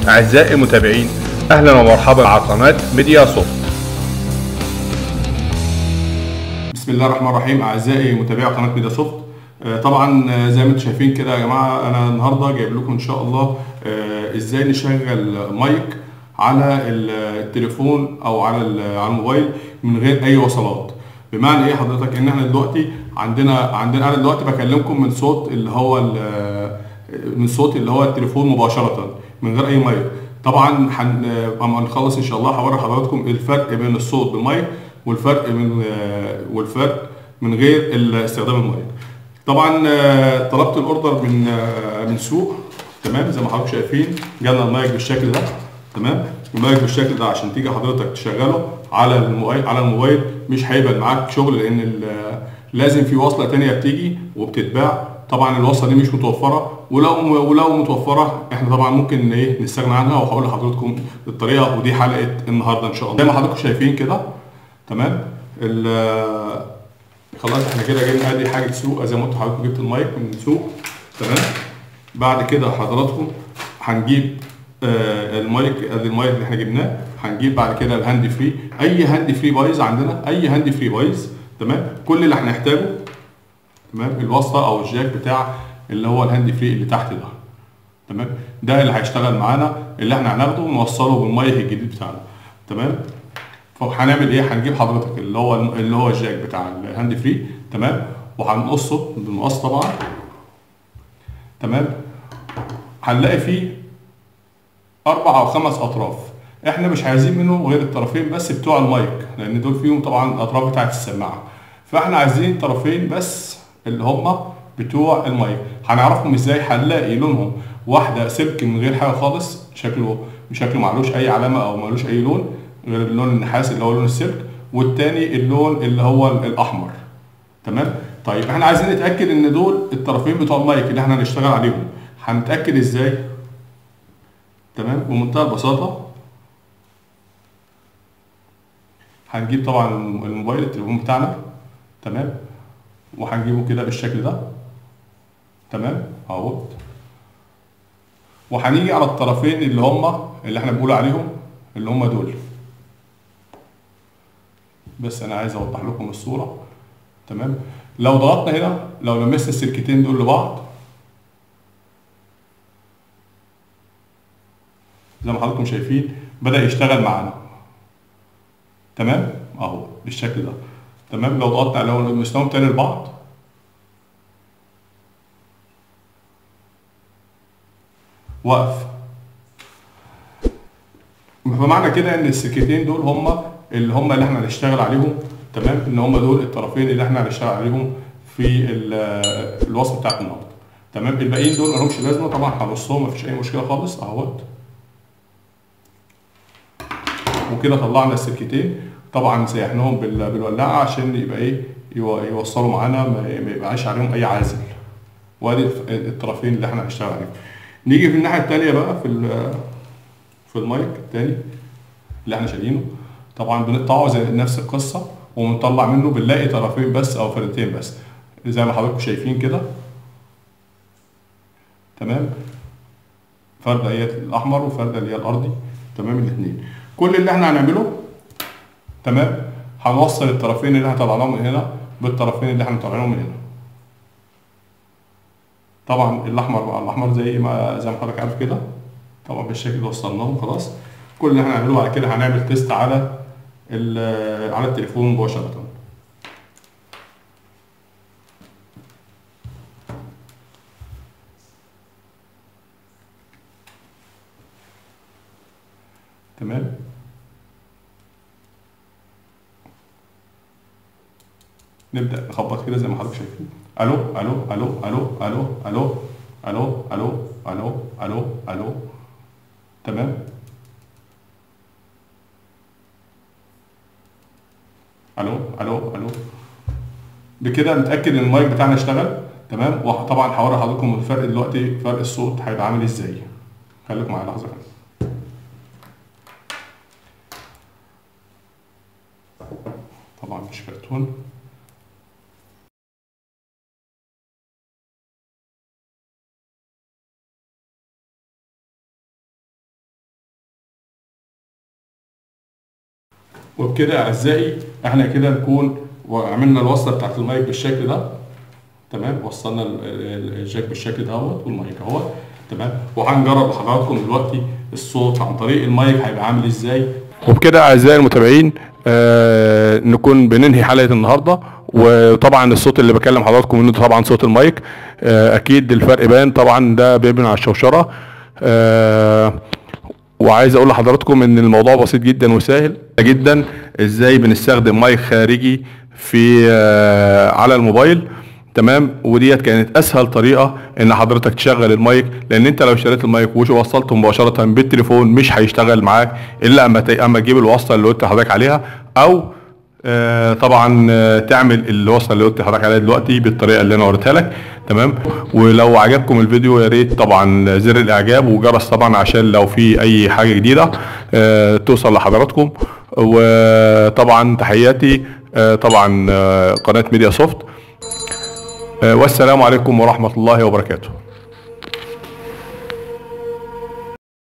أعزائي المتابعين أهلا ومرحبا مع قناة ميديا صوت بسم الله الرحمن الرحيم اعزائي متابعي قناه ميديا سوفت آه، طبعا آه، زي ما انتم شايفين كده يا جماعه انا النهارده جايب لكم ان شاء الله آه، ازاي نشغل مايك على التليفون او على ال- على الموبايل من غير اي وصلات بمعنى ايه حضرتك ان احنا دلوقتي عندنا عندنا انا دلوقتي بكلمكم من صوت اللي هو ال- من صوت اللي هو التليفون مباشره من غير اي مايك طبعا هن اما نخلص ان شاء الله هوري حضراتكم الفرق بين الصوت بالمايك والفرق من والفرق من غير ال- استخدام المايك طبعا آه، طلبت الاوردر من آه، من سوق تمام زي ما حضراتكم شايفين جالنا المايك بالشكل ده تمام المايك بالشكل ده عشان تيجي حضرتك تشغله على الموبايل على الموبايل مش هيبقى معاك شغل لان ال- لازم في وصله تانية بتيجي وبتتباع طبعا الوصله دي مش متوفره ولو ولو متوفره احنا طبعا ممكن ايه نستغنى عنها وهقول لحضراتكم الطريقه ودي حلقه النهارده ان شاء الله زي ما حضراتكم شايفين كده تمام ال- خلاص احنا كده جبنا ادي حاجه سوق زي ما قلت لحضراتكم جبت المايك من سوق تمام بعد كده حضراتكم هنجيب آه المايك ادي المايك اللي احنا جبناه هنجيب بعد كده الهاند فري اي هاند فري بايظ عندنا اي هاند فري بايظ تمام كل اللي هنحتاجه تمام الوصله او الجاك بتاع اللي هو الهاند فري اللي تحت ده تمام ده اللي هيشتغل معانا اللي احنا هناخده ونوصله بالمايك الجديد بتاعنا تمام فهنعمل ايه هنجيب حضرتك اللي هو اللي هو الجاك بتاع الهاند فري تمام وهنقصه بالمقص طبعا تمام هنلاقي فيه اربع او خمس اطراف احنا مش عايزين منه غير الطرفين بس بتوع المايك لان دول فيهم طبعا الاطراف بتاعت السماعه فاحنا عايزين طرفين بس اللي هما بتوع المايك هنعرفهم ازاي هنلاقي لونهم واحده سلك من غير حاجه خالص شكله شكله معلوش اي علامه او معلوش اي لون غير اللون النحاس اللي هو لون السلك والتاني اللون اللي هو الاحمر تمام طيب احنا عايزين نتاكد ان دول الطرفين بتوع المايك اللي احنا هنشتغل عليهم هنتاكد ازاي تمام بمنتهى البساطه هنجيب طبعا الموبايل التليفون بتاعنا تمام وهنجيبه كده بالشكل ده تمام اهو وهنيجي على الطرفين اللي هما اللي احنا بنقول عليهم اللي هما دول بس انا عايز اوضح لكم الصوره تمام لو ضغطنا هنا لو لمسنا السلكتين دول لبعض زي ما حضراتكم شايفين بدا يشتغل معانا تمام اهو بالشكل ده تمام لو ضغطنا لو لمسناهم تاني لبعض وقف فمعنى كده ان السكتين دول هم اللي هم اللي احنا هنشتغل عليهم تمام ان هم دول الطرفين اللي احنا هنشتغل عليهم في ال- الوصف بتاعت النهارده تمام الباقيين دول مالهمش لازمه طبعا هنرصهم مفيش اي مشكله خالص اهوت وكده طلعنا السلكتين طبعا سيحناهم بال- بالولاعه عشان يبقى ايه يو- يوصلوا معانا ما ما يبقاش عليهم اي عازل وادي الف- الطرفين اللي احنا هنشتغل عليهم نيجي في الناحيه الثانيه بقى في ال- في المايك الثاني اللي احنا شايلينه طبعا بنقطعه زي نفس القصه وبنطلع منه بنلاقي طرفين بس او فردتين بس زي ما حضراتكم شايفين كده تمام فرده هي الاحمر وفرده اللي هي الارضي تمام الاثنين كل اللي احنا هنعمله تمام هنوصل الطرفين اللي احنا طلعناهم من هنا بالطرفين اللي احنا طلعناهم من هنا طبعا الاحمر مع الاحمر زي ما زي ما حضرتك عارف كده طبعا بالشكل ده وصلناهم خلاص كل اللي احنا هنعمله بعد كده هنعمل تيست على ال- على التليفون مباشره تمام نبدا نخبط كده زي ما حضرتك شايفين الو الو الو الو الو الو الو الو الو الو الو تمام الو الو الو بكده نتاكد ان المايك بتاعنا اشتغل تمام وطبعا هوري حضراتكم الفرق دلوقتي فرق الصوت هيبقى عامل ازاي خليكم معايا لحظه كده طبعا مش كرتون وبكده اعزائي احنا كده نكون وعملنا الوصله بتاعت المايك بالشكل ده تمام وصلنا ال- ال- الجاك بالشكل دوت والمايك اهوت تمام وهنجرب لحضراتكم دلوقتي الصوت عن طريق المايك هيبقى عامل ازاي وبكده اعزائي المتابعين آه نكون بننهي حلقه النهارده وطبعا الصوت اللي بكلم حضراتكم منه طبعا صوت المايك آه اكيد الفرق بان طبعا ده بيبني على الشوشره آه وعايز اقول لحضراتكم ان الموضوع بسيط جدا وسهل جدا ازاي بنستخدم مايك خارجي في آه، على الموبايل تمام وديت كانت اسهل طريقه ان حضرتك تشغل المايك لان انت لو اشتريت المايك ووصلته مباشره بالتليفون مش هيشتغل معاك الا اما ت- اما تجيب الوصله اللي قلت لحضرتك عليها او آه، طبعا آه، تعمل الوصله اللي قلت لحضرتك عليها دلوقتي بالطريقه اللي انا وريتها لك تمام ولو عجبكم الفيديو يا ريت طبعا زر الاعجاب وجرس طبعا عشان لو في اي حاجه جديده آه، توصل لحضراتكم وطبعا تحياتي آه، طبعا آه، قناه ميديا سوفت آه، والسلام عليكم ورحمه الله وبركاته